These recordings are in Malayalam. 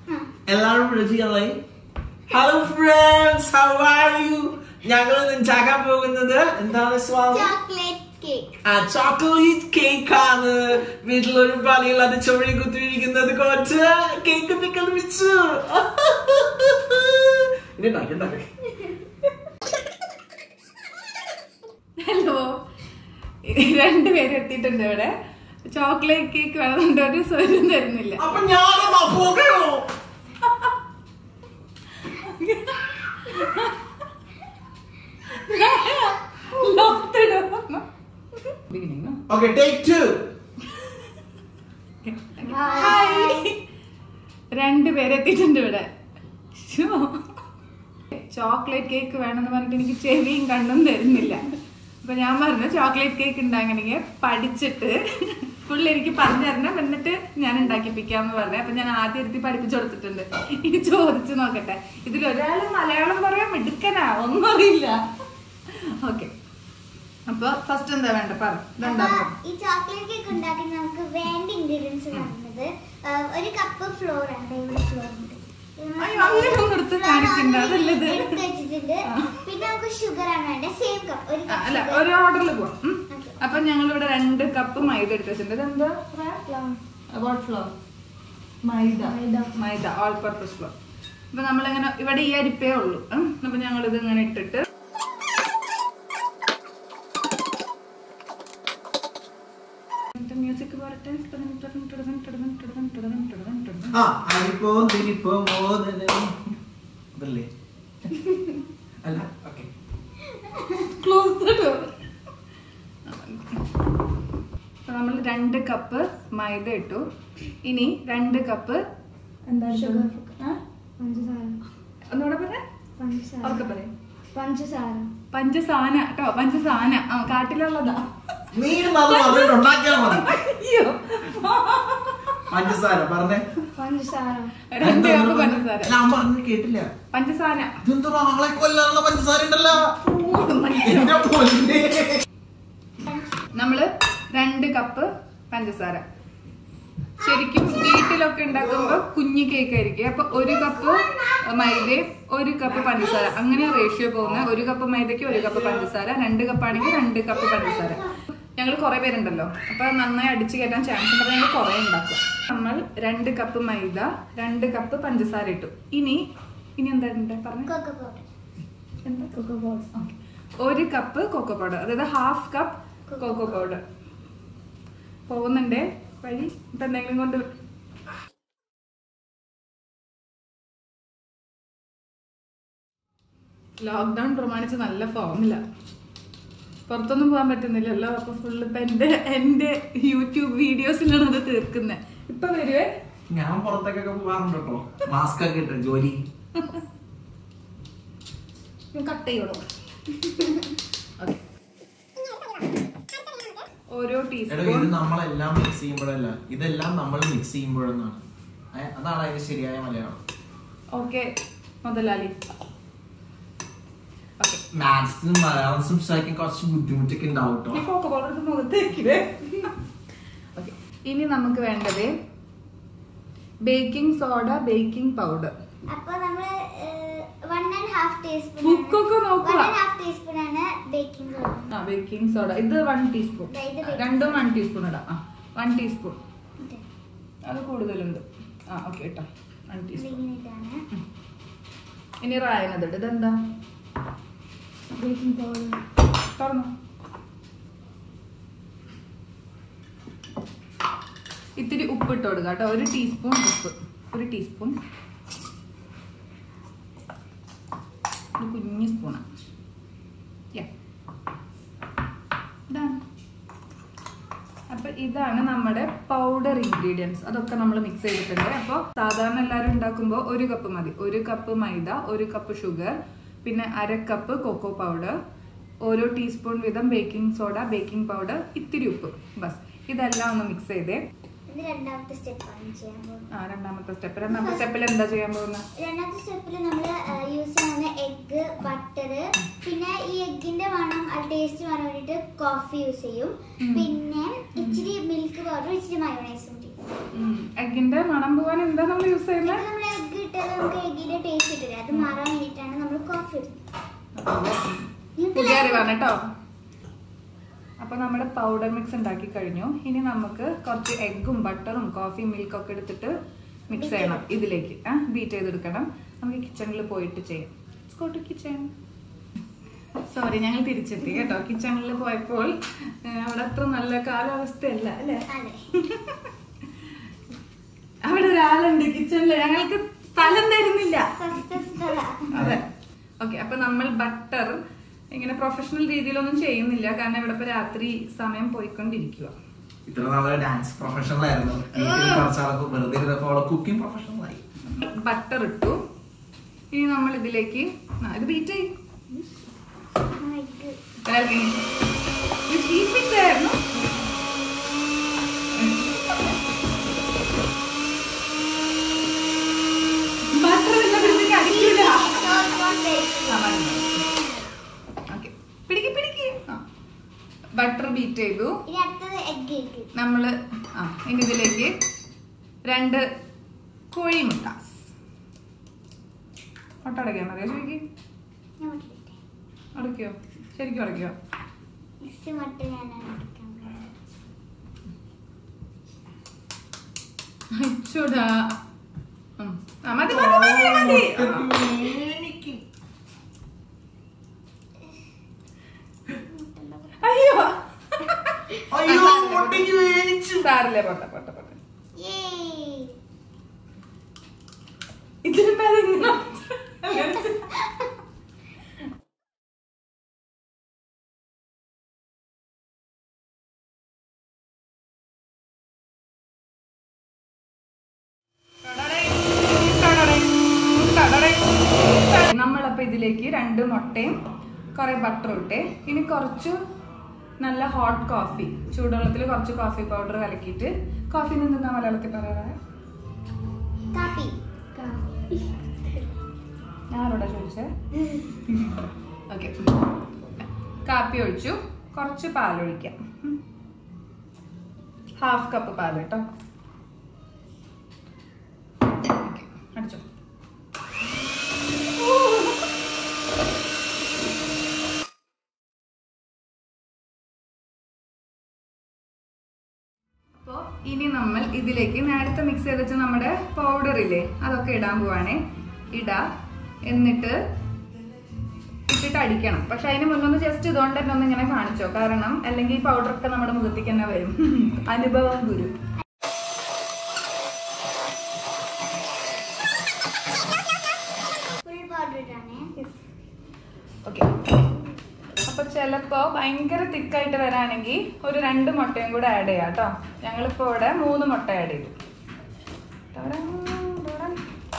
എല്ലാവരും വിളിച്ചില്ലേ hello friends how are you ഞങ്ങൾ ഉണ്ടാക്കാൻ പോകുന്നത് എന്താണ് സ്വാമി ചോക്ലേറ്റ് കേക്ക് ആ ചോക്ലേറ്റ് കേക്ക് ആണ് വീട്ടിലൊരു പണിയില്ലാതെ ചൊഴി കുത്തിയിരിക്കുന്നത് കൊണ്ട് കേക്ക് പിക്കൽ വെച്ചു ഇനി ഉണ്ടാക്കി ഉണ്ടാക്കി ഹലോ രണ്ടുപേരും എത്തിയിട്ടുണ്ട് ഇവിടെ ചോക്ലേറ്റ് കേക്ക് വേണമെന്നുണ്ട് ഒരു സ്വരം തരുന്നില്ല അപ്പൊ ഞാനും പോകണോ beginning okay take two hi രണ്ടുപേര് എത്തിയിട്ടുണ്ട് ഇവിടെ ചോക്ലേറ്റ് കേക്ക് വേണമെന്ന് പറഞ്ഞിട്ട് എനിക്ക് ചെവിയും കണ്ണും തരുന്നില്ല അപ്പൊ ഞാൻ പറഞ്ഞു ചോക്ലേറ്റ് കേക്ക് ഉണ്ടാക്കണമെങ്കിൽ പഠിച്ചിട്ട് ഫുൾ എനിക്ക് പറഞ്ഞു തരണം എന്നിട്ട് ഞാൻ ഉണ്ടാക്കിപ്പിക്കാന്ന് പറഞ്ഞു അപ്പൊ ഞാൻ ആദ്യം ഇരുത്തി പഠിപ്പിച്ചു കൊടുത്തിട്ടുണ്ട് ഇനി ചോദിച്ചു നോക്കട്ടെ ഇതിൽ ഒരാൾ മലയാളം പറയാൻ മിടുക്കനാ ഒന്നും അറിയില്ല ഓക്കെ അപ്പൊ ഫസ്റ്റ് എന്താ വേണ്ട പറ അപ്പൊ ഇതുണ്ടാക്കാം ഈ ചോക്ലേറ്റ് കേക്ക് ഉണ്ടാക്കാൻ നമുക്ക് വേണ്ട ഇൻഗ്രീഡിയൻസ് പറയുന്നത് ആ, ഒരു കപ്പ് ഫ്ലോർ ആണ് ഇവിടെ ഫ്ലോർ ഉണ്ട് അയ്യോ, അങ്ങനെ ഒന്നും എടുത്ത് കാണിക്കണ്ട, അതല്ലത്. എടുത്ത് വെച്ചിട്ടുണ്ട് പിന്നെ നമുക്ക് ഷുഗർ ആണ് വേണ്ടത് സെയിം കപ്പ് ഒരു ആ, കപ്പ് അല്ല sugar. ഒരു ഓർഡറിൽ പോവാം ഉം. Okay. അപ്പൊ ഞങ്ങൾ ഇവിടെ രണ്ട് കപ്പ് മൈദ എടുത്ത് വെച്ചിട്ടുണ്ട് ഇതെന്താ Flour. What flour maida maida all purpose flour അപ്പൊ നമ്മളിങ്ങനെ ഇവിടെ ഈ അരിപ്പേ ഉള്ളൂ ഉം. അപ്പൊ ഞങ്ങൾ ഇത് ഇങ്ങനെ ഇട്ടിട്ട് മ്യൂസിക് പോരട്ടെ ആ അരിപ്പോ തിരിപ്പോ മോദനം അതല്ലേ അല്ല ഓക്കെ ക്ലോസ് ദ ഡോർ നമ്മൾ രണ്ട് കപ്പ് മൈദ ഇട്ടു ഇനി രണ്ട് കപ്പ് എന്താ Sugar. ആ? പഞ്ചസാര ഒന്നുകൂടെ പറയാ പഞ്ചസാര ഉറക്കെ പറയാം പഞ്ചസാര പഞ്ചസാന കേട്ടോ പഞ്ചസാന ആ കാട്ടിലുള്ളതാ നീ അത് പറഞ്ഞിട്ട് ഉണ്ടാക്കിയാൽ മതി അയ്യോ പഞ്ചസാര പറഞ്ഞേ പഞ്ചസാര രണ്ട് കപ്പ് പഞ്ചസാര ഞാൻ പറഞ്ഞു കേട്ടില്ല പഞ്ചസാന ഇതെന്തോ ആളെ കൊല്ലാനുള്ള പഞ്ചസാര ഉണ്ടല്ലോ എന്റെ പൊന്നേ. നമ്മള് രണ്ട് കപ്പ് പഞ്ചസാര ശരിക്കും വീട്ടിലൊക്കെ ഉണ്ടാക്കുമ്പോ കുഞ്ഞു കേക്ക് ആയിരിക്കും അപ്പൊ ഒരു കപ്പ് മൈദയും ഒരു കപ്പ് പഞ്ചസാര അങ്ങനെ റേഷ്യോ പോകുന്നത് ഒരു കപ്പ് മൈദയ്ക്ക് ഒരു കപ്പ് പഞ്ചസാര രണ്ട് കപ്പാണെങ്കിൽ രണ്ട് കപ്പ് പഞ്ചസാര ഞങ്ങൾ കുറെ പേരുണ്ടല്ലോ അപ്പൊ നന്നായി അടിച്ചു കയറ്റാൻ ചാൻസ് ഉണ്ട് അപ്പൊ ഞങ്ങൾ കുറെ ഉണ്ടാക്കും നമ്മൾ രണ്ട് കപ്പ് മൈദ രണ്ട് കപ്പ് പഞ്ചസാര ഇട്ടു ഇനി ഇനി എന്താ ഉണ്ട് പറഞ്ഞു കൊക്കോ പൗഡർ എന്താ കൊക്കോ പൗഡർ ഒരു കപ്പ് കൊക്കോ പൗഡർ അതായത് ഹാഫ് കപ്പ് കൊക്കോ പൗഡർ പോകുന്നുണ്ടേ വഴി ഇപ്പൊ എന്തെങ്കിലും കൊണ്ട് ലോക്ക്ഡൗൺ പ്രമാണിച്ച് നല്ല ഫോമില്ല പുറത്തൊന്നും പോകാൻ പറ്റുന്നില്ലല്ലോ അപ്പൊ ഫുള്ള് ഇപ്പൊ എന്റെ എന്റെ യൂട്യൂബ് വീഡിയോസിലാണ് അത് തീർക്കുന്നത് ഇപ്പൊ വരുവേ ഞാൻ പുറത്തേക്കൊക്കെ പോകാറുണ്ട് കേട്ടോ മാസ്ക് ഒക്കെ ഇട്ട് ജോലി കട്ട് ചെയ്യണോ ഓക്കെ ഓരോ എടോ ഇത് ടീസ്പൂൺ നമ്മളെല്ലാം മിക്സ് ചെയ്യുമ്പോഴല്ല ഇതെല്ലാം നമ്മൾ മിക്സ് ചെയ്യുമ്പോഴെന്നാണ് ഏ, അതാണ് അതിന്റെ ശരിയായ മലയാളം ഓക്കെ മുതലാളി ഓക്കെ മാത്സിനും മലയാളം സംസാരിക്കാൻ കുറച്ച് ബുദ്ധിമുട്ടൊക്കെ ഉണ്ടാവും ഈ കേട്ടോ കോക്ക പൗഡർ മുഖത്തേക്കില്ലേ ഓക്കെ ഇനി നമുക്ക് വേണ്ടത് ബേക്കിംഗ് സോഡ ബേക്കിംഗ് പൗഡർ അപ്പൊ നമ്മള് വൺ ആൻഡ് ഹാഫ് ടീസ്പൂൺ ബുക്കൊക്കെ നോക്കുക. വൺ ആൻഡ് ഹാഫ് ടീസ്പൂൺ ആണ് ബേക്കിംഗ് സോഡ ആ ബേക്കിംഗ് സോഡ ഇത് വൺ ടീസ്പൂൺ ദേ ഇത് baking രണ്ടും വൺ ടീസ്പൂൺ ഇടാം ആ വൺ ടീസ്പൂൺ അതെ. അത് കൂടുതലുണ്ട് ആ ഓക്കെ ഇട്ടോ വൺ ടീസ്പൂൺ ഇതിങ്ങനെയിട്ടാണ് ഇനി റായനത് ഇതെന്താ ബേക്കിംഗ് പൗഡർ തുറന്നു ഇത്തിരി ഉപ്പ് ഇട്ട് കൊടുക്കുക കേട്ടോ ഒരു ടീസ്പൂൺ ഉപ്പ് ഒരു ടീസ്പൂൺ ഒരു കുഞ്ഞു സ്പൂണാണ് ഇതാണ് അപ്പൊ ഇതാണ് നമ്മുടെ പൗഡർ ഇൻഗ്രീഡിയൻസ് അതൊക്കെ നമ്മൾ മിക്സ് ചെയ്തിട്ടുണ്ട് അപ്പോൾ സാധാരണ എല്ലാവരും ഉണ്ടാക്കുമ്പോൾ ഒരു കപ്പ് മതി ഒരു കപ്പ് മൈദ ഒരു കപ്പ് ഷുഗർ പിന്നെ അര കപ്പ് കൊക്കോ പൗഡർ ഓരോ ടീസ്പൂൺ വീതം ബേക്കിംഗ് സോഡ ബേക്കിംഗ് പൗഡർ ഇത്തിരി ഉപ്പ് ബസ് ഇതെല്ലാം ഒന്ന് മിക്സ് ചെയ്തേ ഇത് രണ്ടാമത്തെ സ്റ്റെപ്പാണ് ചെയ്യാൻ പോകുന്നത് ആ രണ്ടാമത്തെ സ്റ്റെപ്പ് രണ്ടാമത്തെ സ്റ്റെപ്പിൽ എന്താ ചെയ്യാൻ പോകുന്നത് രണ്ടാമത്തെ സ്റ്റെപ്പിൽ നമ്മൾ യൂസ് ചെയ്യുന്ന എഗ്ഗ് ബട്ടർ പിന്നെ ഈ എഗ്ഗിന്റെ മണം ടേസ്റ്റ് വരാൻ വേണ്ടിയിട്ട് കോഫി യൂസ് ചെയ്യും ഉം. പിന്നെ ഇച്ചിരി മിൽക്ക് പൗഡർ ഇച്ചിരി മയോണൈസും ചെയ്യും എഗിന്റെ മണം പോവാൻ എന്താ നമ്മൾ യൂസ് ഇത് ചെയ്യുന്നത് നമ്മൾ പുതിയ അറിവാണ് കേട്ടോ അപ്പൊ നമ്മുടെ പൗഡർ മിക്സ് ഉണ്ടാക്കി കഴിഞ്ഞു ഇനി നമുക്ക് കുറച്ച് എഗ്ഗും ബട്ടറും കോഫി മിൽക്കും ഒക്കെ എടുത്തിട്ട് മിക്സ് ചെയ്യണം ഇതിലേക്ക് ആ ബീറ്റ് ചെയ്തെടുക്കണം നമുക്ക് കിച്ചണിൽ പോയിട്ട് ചെയ്യാം ഗോ ടു കിച്ചൺ സോറി ഞങ്ങൾ തിരിച്ചെത്തി കേട്ടോ കിച്ചണിൽ പോയപ്പോൾ ഏ, അവിടെ അത്ര നല്ല കാലാവസ്ഥയല്ല അല്ലേ അതെ അവിടെ ഒരാളുണ്ട് കിച്ചണില് ഞങ്ങൾക്ക് സ്ഥലം തരുന്നില്ല സ്വസ്ഥസ്ഥല അതെ ഓക്കെ അപ്പൊ നമ്മൾ ബട്ടർ ഇങ്ങനെ പ്രൊഫഷണൽ രീതിയിലൊന്നും ചെയ്യുന്നില്ല കാരണം ഇവിടെ ഇപ്പൊ രാത്രി സമയം പോയിക്കൊണ്ടിരിക്കുക ഇത്ര നാളെ ഡാൻസ് പ്രൊഫഷണൽ ആയിരുന്നു വീട്ടിൽ കുറച്ചാളൊക്കെ വെറുതെ ഇരുന്നപ്പോൾ അവളെ കുക്കിംഗ് പ്രൊഫഷണൽ ആയി ബട്ടർ ഇട്ടു ഇനി നമ്മൾ ഇതിലേക്ക് ആ, ഇത് ബീറ്റ് ചെയ്യും ആയിരുന്നു ബട്ടർ ഇന്നപ്പോഴത്തേക്ക് അടിക്കില്ല ഓക്കെ പിടിക്ക് പിടിക്ക് ബട്ടർ ബീറ്റ് ചെയ്തു ഇനി അടുത്തത് എഗ് എഗ് നമ്മള് ആ ഇനി ഇതിലേക്ക് രണ്ട് കോഴിമുട്ട മുട്ട അടയ്ക്കാൻ അറിയോ ചോദിക്ക് ഞാൻ മുട്ടിട്ടെ അടയ്ക്കോ ശരിക്കും അടയ്ക്കോ മിക്സി മട്ട ഞാനാണ് എടുക്കാൻ പോകുന്നത്. അച്ചോടാ ഉം. ആ, മതി മതി മതി മതി ആ. അയ്യോ അയ്യോ മുട്ടയ്ക്ക് വേണിച്ചു സാറില്ലേ പൊട്ട പൊട്ട പൊട്ട Yay! ഇതിന് മേലെ ഇങ്ങനെ നമ്മളപ്പോ ഇതിലേക്ക് രണ്ട് മുട്ടയും കുറെ ബട്ടർ ഇട്ടേ ഇനി കുറച്ച് നല്ല ഹോട്ട് കോഫി ചൂടുവെള്ളത്തിൽ കുറച്ച് കോഫി പൗഡർ കലക്കിയിട്ട് കോഫി നിന്നാ മലയാളത്തിൽ പറയാറ് കാപ്പി ഞാനോടാ ചോദിച്ചേ ഓക്കെ കാപ്പി ഒഴിച്ചു കുറച്ച് പാലൊഴിക്കാം ഹാഫ് കപ്പ് പാൽ കേട്ടോ ഓക്കെ അടിച്ചോ അപ്പോൾ ഇനി നമ്മൾ ഇതിലേക്ക് നേരത്തെ മിക്സ് ചെയ്ത് വെച്ച നമ്മുടെ പൗഡർ ഇല്ലേ അതൊക്കെ ഇടാൻ പോവാണേ ഇടാ എന്നിട്ട് ഇട്ടിട്ട് അടിക്കണം പക്ഷെ അതിന് മുന്നൊന്ന് ജസ്റ്റ് ഇതുകൊണ്ട് തന്നെ ഒന്ന് ഇങ്ങനെ കാണിച്ചോ കാരണം അല്ലെങ്കിൽ ഈ പൗഡർ ഒക്കെ നമ്മുടെ മുഖത്തേക്ക് തന്നെ വരും അനുഭവം ഗുരു ഫുൾ പൗഡർ ഇട്ടാണ് ഓക്കെ അപ്പൊ ചിലപ്പോ ഭയങ്കര തിക്കായിട്ട് വരാണെങ്കിൽ ഒരു രണ്ട് മുട്ടയും കൂടെ ആഡ് ചെയ്യാം കേട്ടോ ഞങ്ങളിപ്പോ ഇവിടെ മൂന്ന് മുട്ട ആഡ് ചെയ്തു ടടം, ടടം.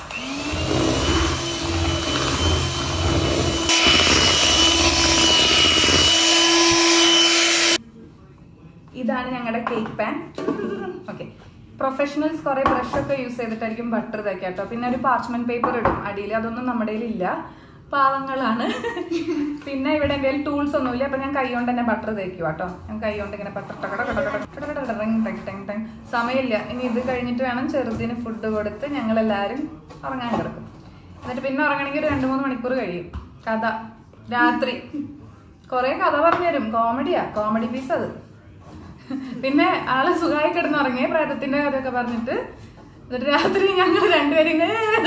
ഇതാണ് ഞങ്ങളുടെ കേക്ക് പാൻ ഓക്കെ പ്രൊഫഷണൽസ് കുറെ ബ്രഷ് ഒക്കെ യൂസ് ചെയ്തിട്ടായിരിക്കും ബട്ടർ തേക്കുക കേട്ടോ പിന്നെ ഒരു പാർച്ച്മെന്റ് പേപ്പർ ഇടും അടിയിൽ അതൊന്നും നമ്മുടെ ഇല്ല പാവങ്ങളാണ് പിന്നെ ഇവിടെ എൻ്റെ ടൂൾസ് ഒന്നുമില്ല അപ്പൊ ഞാൻ കൈ കൊണ്ട് തന്നെ ബട്ടർ തേക്കുക കേട്ടോ ഞാൻ കൈ കൊണ്ട് ഇങ്ങനെ ബട്ടർ ടകട കട കട കട കട കട ടെങ് ടെങ് ടെങ് ടെങ്. സമയമില്ല ഇനി ഇത് കഴിഞ്ഞിട്ട് വേണം ചെറുതിന് ഫുഡ് കൊടുത്ത് ഞങ്ങൾ എല്ലാവരും ഉറങ്ങാൻ കിടക്കും എന്നിട്ട് പിന്നെ ഉറങ്ങണമെങ്കിൽ ഒരു രണ്ട് മൂന്ന് മണിക്കൂർ കഴിയും കഥ രാത്രി കുറെ കഥ പറഞ്ഞു തരും കോമഡിയാ കോമഡി പീസ് അത് പിന്നെ ആള് സുഖമായി കിടന്നുറങ്ങിയ പ്രേതത്തിന്റെ കഥയൊക്കെ പറഞ്ഞിട്ട് എന്നിട്ട് രാത്രി ഞങ്ങൾ രണ്ടുപേരും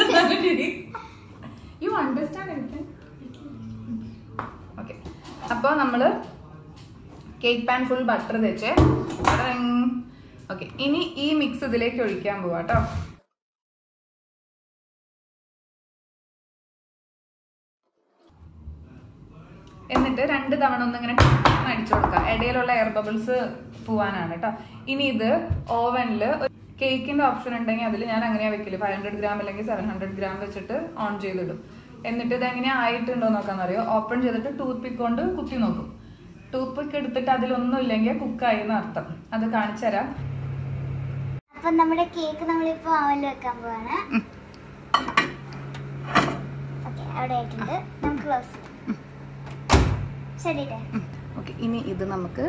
യു അണ്ടർസ്റ്റാൻഡ് ഓക്കെ അപ്പോൾ നമ്മള് കേക്ക് പാൻ ഫുൾ ബട്ടർ തേച്ചേ ഓക്കെ ഇനി ഈ മിക്സ് ഇതിലേക്ക് ഒഴിക്കാൻ പോവാ കേട്ടോ എന്നിട്ട് രണ്ട് തവണ ഒന്ന് ഇങ്ങനെ അടിച്ചു കൊടുക്കുക ഇടയിലുള്ള എയർ ബബിൾസ് പോവാനാണ് കേട്ടോ ഇനി ഇത് ഓവനിൽ കേക്കിന്റെ ഓപ്ഷൻ ഉണ്ടെങ്കിൽ അതിൽ ഞാൻ അങ്ങനെയാ വെക്കല് ഫൈവ് ഹൺഡ്രഡ് ഗ്രാം അല്ലെങ്കിൽ സെവൻ ഹൺഡ്രഡ് ഗ്രാം വെച്ചിട്ട് ഓൺ ചെയ്തിടും എന്നിട്ട് ഇത് എങ്ങനെ ആയിട്ടുണ്ടോ നോക്കാന്നറിയോ ഓപ്പൺ ചെയ്തിട്ട് ടൂത്ത് പിക്ക് കൊണ്ട് കുത്തി നോക്കും ടൂത്ത് പിക്ക് എടുത്തിട്ട് അതിലൊന്നും ഇല്ലെങ്കിൽ കുക്കായി എന്ന് അർത്ഥം അത് കാണിച്ചു തരാം അപ്പൊ നമ്മുടെ കേക്ക് നമ്മളിപ്പോ അവനിൽ വെക്കാൻ പോവാണ് ഓക്കെ അവിടെ ആയിട്ടുണ്ട് നമുക്ക് ക്ലോസ് ശരി ഓക്കെ ഇനി ഇത് നമുക്ക്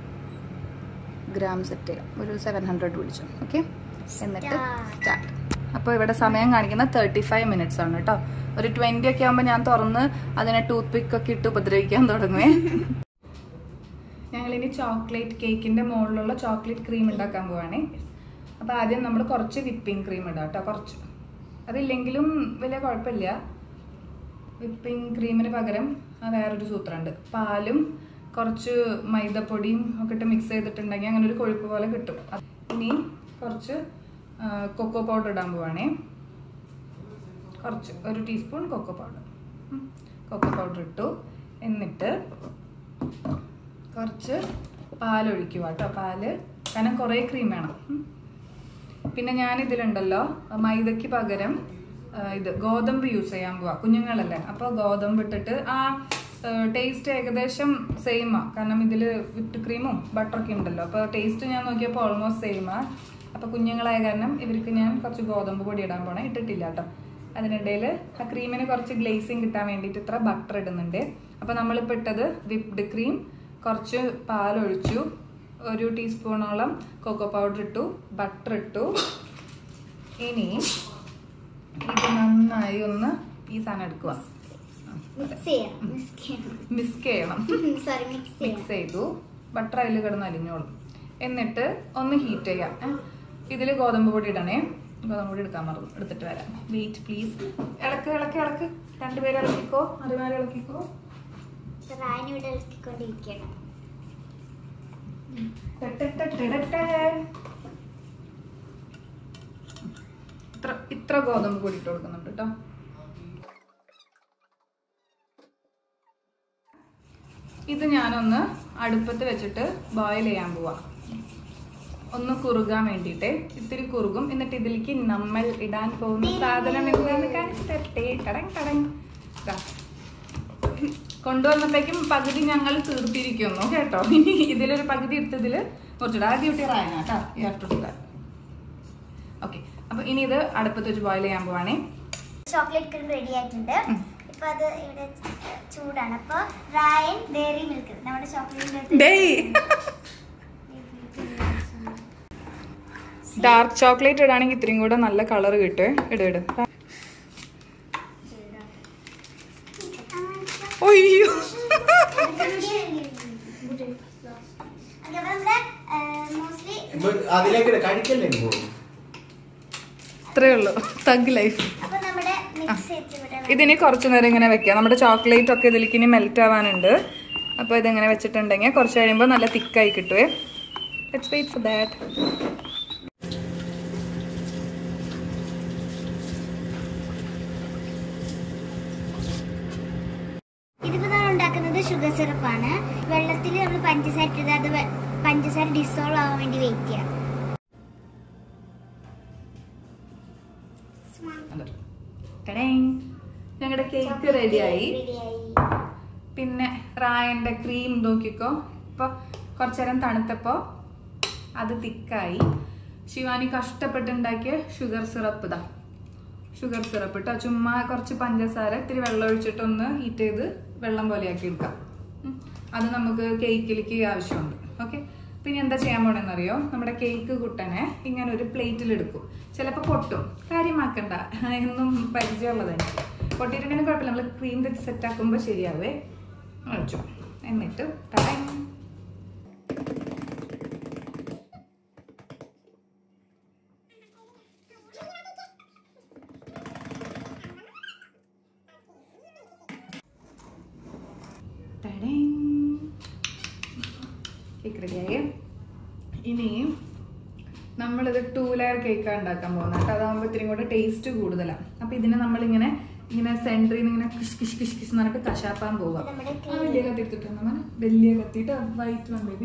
ഗ്രാം സെറ്റ് ചെയ്യാം ഒരു സെവൻ ഹൺഡ്രഡ് പിടിച്ചു ഓക്കെ എന്നിട്ട് Start. സ്റ്റാർട്ട് അപ്പോൾ ഇവിടെ സമയം കാണിക്കുന്ന തേർട്ടി ഫൈവ് മിനിറ്റ്സ് ആണ് കേട്ടോ ഒരു ട്വന്റി ഒക്കെ ആകുമ്പോൾ ഞാൻ തുറന്ന് അതിനെ ടൂത്ത് പിക്ക് ഒക്കെ ഇട്ട് ഉപദ്രവിക്കാൻ തുടങ്ങുവേ ഞങ്ങളിനി ചോക്ലേറ്റ് കേക്കിന്റെ മുകളിലുള്ള ചോക്ലേറ്റ് ക്രീം ഉണ്ടാക്കാൻ പോവാണേ അപ്പോൾ ആദ്യം നമ്മൾ കുറച്ച് വിപ്പിംഗ് ക്രീം ഇടാം കേട്ടോ കുറച്ച് അതില്ലെങ്കിലും വലിയ കുഴപ്പമില്ല വിപ്പിംഗ് ക്രീമിന് പകരം ആ വേറൊരു സൂത്രമുണ്ട് പാലും കുറച്ച് മൈദപ്പൊടിയും ഒക്കെ ഇട്ട് മിക്സ് ചെയ്തിട്ടുണ്ടെങ്കിൽ അങ്ങനെ ഒരു കൊഴുപ്പ് പോലെ കിട്ടും അത് ഇനി കുറച്ച് കൊക്കോ പൗഡർ ഇടാൻ പോവാണേ കുറച്ച് ഒരു teaspoon cocoa powder cocoa powder ഇട്ടു എന്നിട്ട് കുറച്ച് പാലൊഴിക്കുക കേട്ടോ പാല് കാരണം കുറേ ക്രീം വേണം ഉം. പിന്നെ ഞാൻ ഇതിലുണ്ടല്ലോ മൈദയ്ക്ക് പകരം ആ, ഇത് ഗോതമ്പ് യൂസ് ചെയ്യാൻ പോവാ കുഞ്ഞുങ്ങളല്ലേ അപ്പോൾ ഗോതമ്പ് ഇട്ടിട്ട് ആ ടേസ്റ്റ് ഏകദേശം സെയിമാ കാരണം ഇതിൽ വിപ്പ് ക്രീമും ബട്ടറൊക്കെ ഉണ്ടല്ലോ അപ്പോൾ ടേസ്റ്റ് ഞാൻ നോക്കിയപ്പോൾ ഓൾമോസ്റ്റ് സെയിമാ അപ്പോൾ കുഞ്ഞുങ്ങളായ കാരണം ഇവർക്ക് ഞാൻ കുറച്ച് ഗോതമ്പ് പൊടി ഇടാൻ പോണേ ഇട്ടിട്ടില്ല കേട്ടോ അതിനിടയിൽ ആ ക്രീമിന് കുറച്ച് ഗ്ലേസിങ് കിട്ടാൻ വേണ്ടിയിട്ട് ഇത്ര ബട്ടർ ഇടുന്നുണ്ട് അപ്പോൾ നമ്മളിപ്പോൾ ഇട്ടത് വിപ്ഡ് ക്രീം കുറച്ച് പാലൊഴിച്ചു ഒരു ടീസ്പൂണോളം കൊക്കോ പൗഡർ ഇട്ടു ബട്ടർ ഇട്ടു ഇനി ഇത് നന്നായി ഒന്ന് ഈ സാധനം എടുക്കുക മിക്സ് ചെയ്യണം മിക്സ് ചെയ്യണം മിക്സ് ചെയ്യണം സോറി മിക്സ് ചെയ്യണം മിക്സ് ചെയ്തു ബട്ടർ അതിൽ കിടന്ന് അലിഞ്ഞോളും എന്നിട്ട് ഒന്ന് ഹീറ്റ് ചെയ്യാം ഇതിൽ ഗോതമ്പ് പൊടി ഇടണേ ഗോതമ്പ് പൊടി എടുക്കാൻ മറന്നു എടുത്തിട്ട് വരാം വെയിറ്റ് പ്ലീസ് ഇളക്ക് ഇളക്ക് ഇളക്ക് രണ്ടുപേരും ഇളക്കിക്കോ അതുമാരെ ഇളക്കിക്കോ റായനെ ഇവിടെ ഇളക്കിക്കൊണ്ടിരിക്കണം ടെട്ടെട്ടെട്ടെട്ടെ. ഇത്ര ഇത്ര ഗോതമ്പ് പൊടി ഇട്ട് കൊടുക്കുന്നുണ്ട് കേട്ടോ ഇത് ഞാനൊന്ന് അടുപ്പത്ത് വെച്ചിട്ട് ബോയിൽ ചെയ്യാൻ പോവാ ഒന്ന് കുറുകാൻ വേണ്ടിയിട്ട് ഇത്തിരി കുറുകും എന്നിട്ട് ഇതിലേക്ക് നമ്മൾ ഇടാൻ പോകുന്ന സാധനം എന്താന്ന് കാണിച്ചിട്ടെ ടടങ് ടടങ് ദാ. കൊണ്ടുവന്നപ്പോഴേക്കും പകുതി ഞങ്ങൾ തീർത്തിരിക്കുന്നു കേട്ടോ ഇനി ഇതിലൊരു പകുതി എടുത്തതിൽ കുറച്ചുകൂടെ ആ ഡ്യൂട്ടി റായന കേട്ടോ ഈ ആഫ്റ്റർ ഓക്കെ അപ്പൊ ഇനി ഇത് അടുപ്പത്ത് വെച്ച് ബോയിൽ ചെയ്യാൻ പോവാണേ ചോക്ലേറ്റ് ക്രീം റെഡി ആയിട്ടുണ്ട് ഇപ്പൊ അത് ഇവിടെ ചൂടാണ് അപ്പൊ റായൻ ഡയറി മിൽക്ക് നമ്മുടെ ചോക്ലേറ്റ് ഡേയ് ഡാർക്ക് ചോക്ലേറ്റ് ഇടാണെങ്കിൽ ഇത്രയും കൂടെ നല്ല കളർ കിട്ടുവേ ഇട് ഇട് ഒയ്യോ മോസ്റ്റ്ലി അതിലേക്ക് കഴിക്കല്ലേ പോകും ഇത്രേ ഉള്ളൂ തഗ് ലൈഫ് അപ്പൊ നമ്മുടെ മിക്സ് ചെയ്ത് ഇവിടെ ഇതിനി കുറച്ച് നേരം ഇങ്ങനെ വെക്കാം നമ്മുടെ ചോക്ലേറ്റ് ഒക്കെ ഇതിലേക്ക് ഇനി മെൽറ്റ് ആവാനുണ്ട് അപ്പോൾ ഇതിങ്ങനെ വെച്ചിട്ടുണ്ടെങ്കിൽ കുറച്ച് കഴിയുമ്പോൾ നല്ല തിക്കായി കിട്ടുവേ ലെറ്റ്സ് വെയിറ്റ് ഫോർ ദാറ്റ് ഇതിപ്പോ നമ്മൾ ഉണ്ടാക്കുന്നത് ഷുഗർ സിറപ്പാണ് വെള്ളത്തിൽ നമ്മൾ പഞ്ചസാര ഇട്ടത് അത് വെ- പഞ്ചസാര ഡിസോൾവ് ആവാൻ വേണ്ടി വെയിറ്റ് ചെയ്യാം ഞങ്ങളുടെ കേക്ക് റെഡിയായി റെഡിയായി പിന്നെ റായന്റെ ക്രീം നോക്കിക്കോ ഇപ്പൊ കുറച്ചേരം തണുത്തപ്പോ അത് തിക്കായി ശിവാനി കഷ്ടപ്പെട്ടുണ്ടാക്കിയ ഷുഗർ സിറപ്പ് ഇതാ ഷുഗർ സിറപ്പ് ഇട്ടോ ചുമ്മാ കുറച്ച് പഞ്ചസാര ഇത്തിരി വെള്ളം ഒഴിച്ചിട്ടൊന്ന് ഹീറ്റ് ചെയ്ത് വെള്ളം പോലെയാക്കി എടുക്കാം ഉം. അത് നമുക്ക് കേക്കിലേക്ക് ആവശ്യമുണ്ട് ഓക്കെ പിന്നെ എന്താ ചെയ്യാൻ പോണെന്നറിയോ നമ്മുടെ കേക്ക് കുട്ടനെ ഇങ്ങനെ ഒരു പ്ലേറ്റിൽ എടുക്കും ചിലപ്പോൾ പൊട്ടും കാര്യമാക്കണ്ട എന്നും പരിചയമുള്ളതാണ് പൊട്ടിയിട്ടുണ്ടെങ്കിൽ കുഴപ്പമില്ല നമ്മൾ ക്രീം വെച്ച് സെറ്റ് ആക്കുമ്പോൾ ശരിയാവേ ഒഴിച്ചു എന്നിട്ട് ടടങ്. ടടങ്. കേക്ക് റെഡിയായി ഇനി നമ്മളിത് ടൂ ലെയർ കേക്കാണ് ഉണ്ടാക്കാൻ പോകുന്നത് കേട്ടോ അതാകുമ്പോൾ ഇത്തിരി കൂടെ ടേസ്റ്റ് കൂടുതലാണ് അപ്പൊ ഇതിനെ നമ്മളിങ്ങനെ ഇങ്ങനെ സെൻറ്ററിൽ നിന്ന് ഇങ്ങനെ കിഷ് കിഷ് കിഷ് കിഷ് എന്ന് പറഞ്ഞിട്ട് കശാപ്പാൻ പോവാം നമ്മുടെ ആ വലിയ കത്തി എടുത്തിട്ടുണ്ട് മോനെ വലിയ കത്തിയിട്ട് വൈറ്റ് വൺ ബേബി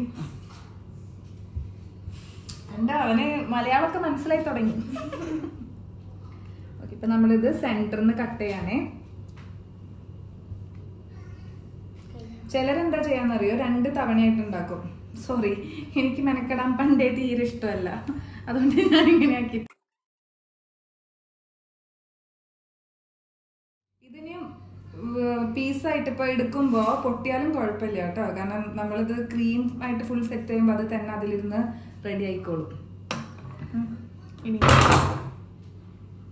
എന്താ അവന് മലയാളമൊക്കെ മനസ്സിലായി തുടങ്ങി ഓക്കെ ഇപ്പൊ നമ്മളിത് സെന്ററിൽ നിന്ന് കട്ട് ചെയ്യാനേ ചിലരെന്താ ചെയ്യാന്നറിയോ രണ്ട് തവണയായിട്ട് ഉണ്ടാക്കും സോറി എനിക്ക് മെനക്കെടാൻ പണ്ടേ തീരെ ഇഷ്ടമല്ല അതുകൊണ്ട് ഞാൻ ഇങ്ങനെ ആക്കി ഇതിന് പീസായിട്ട് ഇപ്പൊ എടുക്കുമ്പോ പൊട്ടിയാലും കുഴപ്പമില്ല കേട്ടോ കാരണം നമ്മളിത് ക്രീം ആയിട്ട് ഫുൾ സെറ്റ് ചെയ്യുമ്പോൾ അത് തന്നെ അതിലിരുന്ന് റെഡി ആയിക്കോളും ഉം. ഇനി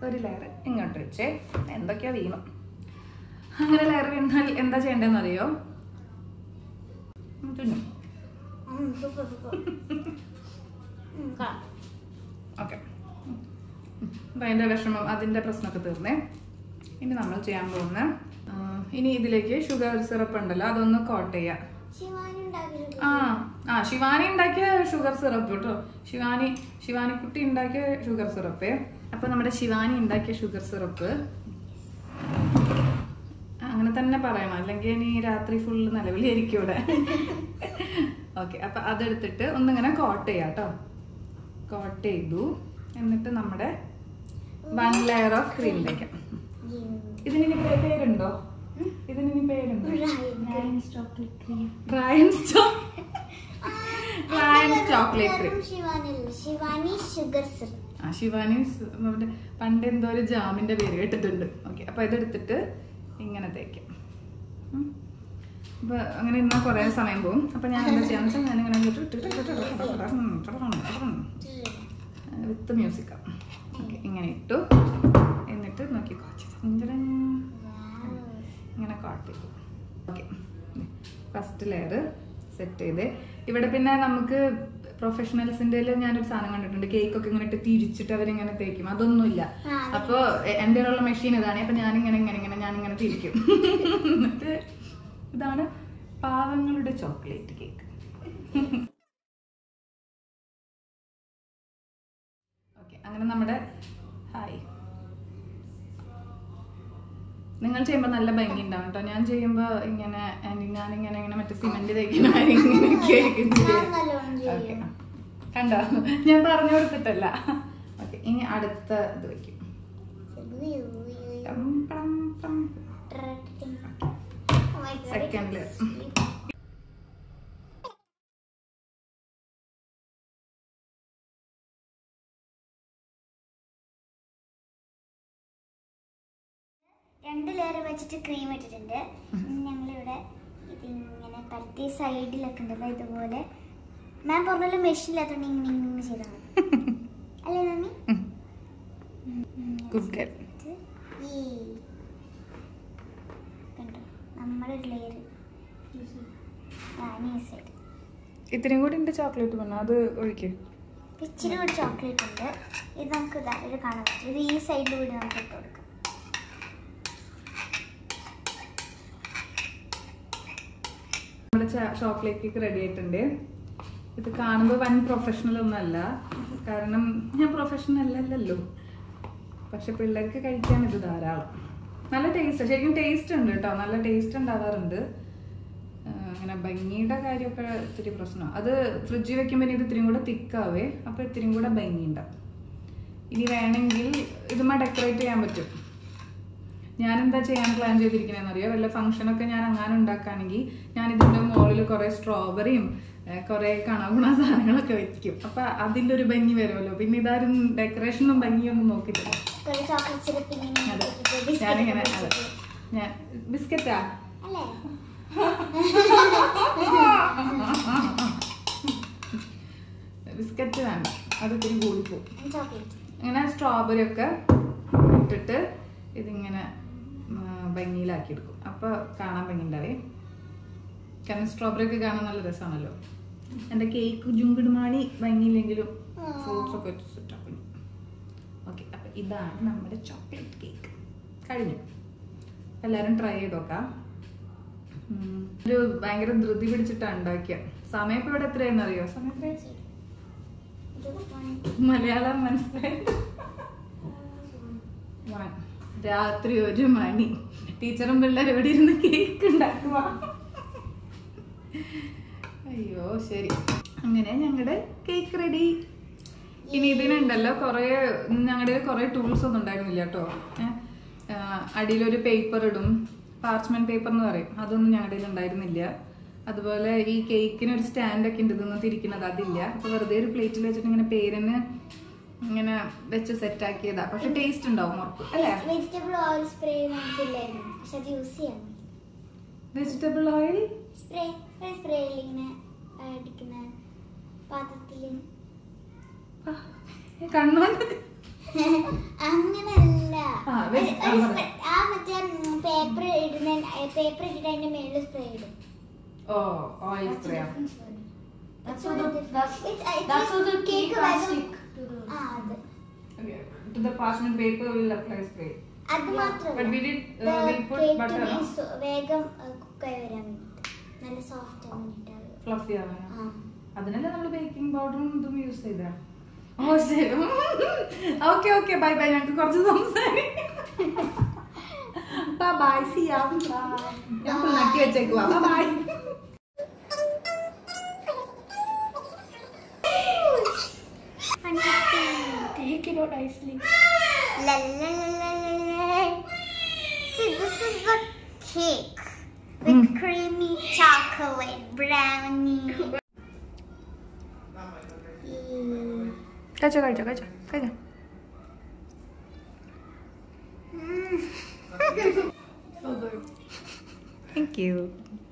ഒരു ലെയർ ഇങ്ങോട്ട് വെച്ചേ എന്തൊക്കെയാ വീണു അങ്ങനെ ലെയർ വീണാൽ എന്താ ചെയ്യേണ്ടതെന്ന് അറിയോ തുന്നും സൂപ്പർ സൂപ്പർ ഓക്കെ അപ്പം അതിൻ്റെ വിഷമം അതിൻ്റെ പ്രശ്നമൊക്കെ തീർന്നേ ഇനി നമ്മൾ ചെയ്യാൻ പോകുന്ന ആ, ഇനി ഇതിലേക്ക് ഷുഗർ സിറപ്പ് ഉണ്ടല്ലോ അതൊന്ന് കോട്ട് ചെയ്യാം ശിവാനി ഉണ്ടാക്കിയത് ആ ആ ശിവാനി ഉണ്ടാക്കിയ ഷുഗർ സിറപ്പ് കേട്ടോ ശിവാനി ശിവാനിക്കുട്ടി ഉണ്ടാക്കിയ ഷുഗർ സിറപ്പ് അപ്പൊ നമ്മുടെ ശിവാനി ഉണ്ടാക്കിയ ഷുഗർ സിറപ്പ് അങ്ങനെ തന്നെ പറയണം അല്ലെങ്കിൽ ഇനി രാത്രി ഫുള്ള് നിലവിളിയായിരിക്കും ഇവിടെ ഓക്കെ അപ്പൊ അതെടുത്തിട്ട് ഒന്നിങ്ങനെ കോട്ട് ചെയ്യാം കേട്ടോ കോട്ട് ചെയ്തു എന്നിട്ട് നമ്മുടെ വൺ ലെയർ ഓഫ് ക്രീം വയ്ക്കാം ഇതിനി പേ- പേരുണ്ടോ ഇതിനി പേരുണ്ടോ chocolate cream Rayan's Rayan's chocolate cream Shivani അല്ല ശിവാനി ഷുഗർ സിറപ്പ് ആ ശിവാനി സ് മറ്റേ പണ്ട് എന്തോ ഒരു ജാമിന്റെ പേര് കേട്ടിട്ടുണ്ട് ഓക്കെ അപ്പൊ ഇതെടുത്തിട്ട് ഇങ്ങനെ തേക്കാം ഉം. അപ്പൊ അങ്ങനെ ഇരുന്നാൽ കുറെ സമയം പോകും അപ്പൊ ഞാൻ എന്താ ചെയ്യാന്ന് വെച്ചാൽ ഞാൻ ഇങ്ങനെ വിത്ത് മ്യൂസിക്ക ഓക്കെ ഇങ്ങനെ ഇട്ടു എന്നിട്ട് നോക്കിക്കോ ചിഞ്ചടൻ. ഇങ്ങനെ കാട്ട് ചെയ്തു ഓക്കെ ഫസ്റ്റ് ലെയർ സെറ്റ് ചെയ്ത് ഇവിടെ പിന്നെ നമുക്ക് പ്രൊഫഷണൽസിന്റെ ഞാനൊരു സാധനം കണ്ടിട്ടുണ്ട് കേക്ക് ഒക്കെ ഇങ്ങനെ ഇട്ട് തിരിച്ചിട്ട് അവരിങ്ങനെ തേക്കും അതൊന്നുമില്ല ആ, അപ്പൊ എ- എൻ്റെ ഉള്ള മെഷീൻ ഇതാണ് അപ്പൊ ഞാനിങ്ങനെ ഇങ്ങനെ ഇങ്ങനെ ഞാനിങ്ങനെ തിരിക്കും എന്നിട്ട് ഇതാണ് പാവങ്ങളുടെ ചോക്ലേറ്റ് കേക്ക് ഓക്കെ അങ്ങനെ നമ്മുടെ ഹായ് നിങ്ങൾ ചെയ്യുമ്പോൾ നല്ല ഭംഗി ഉണ്ടാവും കേട്ടോ ഞാൻ ചെയ്യുമ്പോൾ ഇങ്ങനെ and ഞാനിങ്ങനെ ഇങ്ങനെ മറ്റേ സിമെന്റ് തേക്കുന്ന മാതിരി ഇങ്ങനെയൊക്കെ ആയിരിക്കും ചെയ്യുക. ഞാൻ നല്ലോണം ചെയ്യും. Okay. കണ്ടോ ഞാൻ പറഞ്ഞു കൊടുത്തിട്ടല്ല ഓക്കെ ഇനി അടുത്ത ഇത് വെക്കും ടം ടം ടം. Second layer. രണ്ട് ലെയർ വെച്ചിട്ട് ക്രീം ഇട്ടിട്ടുണ്ട് ഞങ്ങളിവിടെ ഇതിങ്ങനെ പരത്തി സൈഡിലൊക്കെ ഉണ്ടല്ലോ ഇതുപോലെ മാം പറഞ്ഞല്ലോ മെഷീനില്ലാത്തോണ്ട് ഇങ്ങനെ ഇങ്ങനെ ചെയ്താൽ മതി അല്ലേ മമ്മി Good girl. ഇത് ഈ കണ്ടോ നമ്മുടെ ഒരു ലെയർ ഈ സൈഡ് ഇത്രയും കൂടി ഉണ്ട് ചോക്ലേറ്റ് പറഞ്ഞു അത് ഒഴിക്ക് ഇച്ചിരി കൂടി ചോക്ലേറ്റ് ഉണ്ട് ഇത് നമുക്ക് ഇതാ ഇത് കാണാൻ പറ്റും ഇത് ഈ സൈഡിൽ കൂടി നമുക്ക് ഇട്ട് കൊടുക്കാം നമ്മുടെ ചോക്ലേറ്റ് കേക്ക് റെഡി ആയിട്ടുണ്ട് ഇത് കാണുമ്പോൾ വൻ പ്രൊഫഷണൽ ഒന്നല്ല കാരണം ഞാൻ പ്രൊഫഷണൽ അല്ലല്ലോ പക്ഷെ പിള്ളേർക്ക് കഴിക്കാൻ ഇത് ധാരാളം നല്ല ടേസ്റ്റ് ശരിക്കും ടേസ്റ്റ് ഉണ്ട് കേട്ടോ നല്ല ടേസ്റ്റ് ഉണ്ടാവാറുണ്ട് ആ, അങ്ങനെ ഭംഗിയുടെ കാര്യമൊക്കെ ഇത്തിരി പ്രശ്നമാണ് അത് ഫ്രിഡ്ജിൽ വെക്കുമ്പോൾ ഇത് ഇത്തിരി കൂടെ തിക്കാവേ അപ്പോൾ ഇത്തിരി കൂടെ ഭംഗി ഉണ്ടാവും ഇനി വേണമെങ്കിൽ ഇതുമ്മ ഡെക്കറേറ്റ് ചെയ്യാൻ പറ്റും ഞാൻ എന്താ ചെയ്യാൻ പ്ലാൻ ചെയ്തിരിക്കണേന്ന് അറിയോ വല്ല ഫംഗ്ഷനൊക്കെ ഞാൻ അങ്ങനെ ഉണ്ടാക്കുകയാണെങ്കിൽ ഞാൻ ഇതിന്റെ മുകളിൽ കുറെ സ്ട്രോബെറിയും കുറെ കണകുണ സാധനങ്ങളൊക്കെ വെക്കും അപ്പൊ അതിന്റെ ഒരു ഭംഗി വരുമല്ലോ പിന്നെ ഇതാരും ഡെക്കറേഷനും ഭംഗിയൊന്നും നോക്കിയിട്ടില്ല ഒരു ചോക്ലേറ്റ് സിറപ്പ് ഇങ്ങനെ അതെ ഇട്ടിട്ട് biscuit ഞാനിങ്ങനെ ഒക്കെ അതെ വെച്ചിട്ട്. ഞാൻ ബിസ്ക്കറ്റാ അല്ലേ ബിസ്ക്കറ്റ് വേണ്ട അത് ഇത്തിരി കൂടിപ്പോവും ചോക്ലേറ്റ് അങ്ങനെ സ്ട്രോബെറി ഒക്കെ ഇട്ടിട്ട് ഇതിങ്ങനെ ആ, ഭംഗിയിലാക്കി എടുക്കും അപ്പൊ കാണാൻ ഭംഗി ഉണ്ടാവേ കാരണം സ്ട്രോബെറി ഒക്കെ കാണാൻ നല്ല രസമാണല്ലോ എൻ്റെ കേക്ക് ജുങ്കിടുമാണി ഭംഗിയില്ലെങ്കിലും ഫ്രൂട്ട്സ് ഒക്കെ വെച്ച് സെറ്റാക്കുന്നു ഓക്കെ അപ്പൊ ഇതാണ് നമ്മുടെ ചോക്ലേറ്റ് കേക്ക് കഴിഞ്ഞു എല്ലാവരും ട്രൈ ചെയ്ത് നോക്കാം ഉം. ഒരു ഭയങ്കര ധൃതി പിടിച്ചിട്ടാണ് ഉണ്ടാക്കിയ സമയം ഇപ്പൊ ഇവിടെ എത്രയാണെന്ന് അറിയോ സമയം എത്രയാ? മലയാളം മനസ്സിലായി One. രാത്രി ഒരു മണി ടീച്ചറും പിള്ളേരും ഇവിടെ ഇരുന്ന് കേക്ക് ഉണ്ടാക്കുക അയ്യോ ശരി അങ്ങനെ ഞങ്ങളുടെ കേക്ക് റെഡി ഇനി ഇതിനുണ്ടല്ലോ കുറെ ഞങ്ങളുടെ കുറെ ടൂൾസ് ഒന്നും ഉണ്ടായിരുന്നില്ല കേട്ടോ അടിയിലൊരു പേപ്പർ ഇടും പാർച്ച്മെന്റ് പേപ്പർ എന്ന് പറയും അതൊന്നും ഞങ്ങളുടെ കയ്യിൽ ഉണ്ടായിരുന്നില്ല അതുപോലെ ഈ കേക്കിന് ഒരു സ്റ്റാൻഡ് ഒക്കെ ഉണ്ട് ഇതൊന്നും തിരിക്കുന്നത് അതില്ല അപ്പൊ വെറുതെ ഒരു പ്ലേറ്റിൽ വെച്ചിട്ട് ഇങ്ങനെ പേരിന് ഇങ്ങനെ വെച്ച് സെറ്റ് ആക്കിയതാ പക്ഷെ ടേസ്റ്റ് ഉണ്ടാവും ഉറപ്പ് അല്ലേ വെജിറ്റബിൾ ഓയിൽ സ്പ്രേ നമുക്കില്ലായിരുന്നു പക്ഷെ അത് യൂസ് ചെയ്യാൻ വെജിറ്റബിൾ ഓയിൽ സ്പ്രേ ഒരു സ്പ്രേയിൽ ഇങ്ങനെ അടിക്കുന്ന പാത്രത്തിൽ കണ്ണോണ്ട് അങ്ങനെയല്ല വെച്ച് ഒരു- ഒരു spray- ആ മറ്റേ പേപ്പർ ഇടുന്ന പേപ്പർ ഇട്ടിട്ട് അതിന്റെ മേളിൽ സ്പ്രേ ഇടും ഓ oil spray That's how the that's It's- it's that's how the cake cake വരും. stick to the. ആ അത് to the parchment paper will apply spray അത് Yeah, മാത്രമല്ല but we did ഇത് uh, we put cake butter ന് no? സു- വേഗം കുക്കായി വരാൻ വേണ്ടിട്ട് നല്ല സോഫ്റ്റ് ആവാൻ വേണ്ടിട്ടാണ് fluffy ആവാൻ ആ അതിനല്ലേ നമ്മൾ ബേക്കിംഗ് പൗഡറും ഇതും യൂസ് ചെയ്ത ഓ ശരി ഓക്കെ ഓക്കെ ബൈ ബൈ ഞങ്ങൾക്ക് കുറച്ച് സംസാരിക്കാം ബൈ സി യാ ഞാൻ നക്കി വെച്ചേക്കുവാ bye Take it out nicely. La, la, la, la, la, la. See, this is the cake with creamy chocolate brownie. Mm. കഴിച്ചോ കഴിച്ചോ കഴിച്ചോ കഴിച്ചോ Mm. So good. Thank U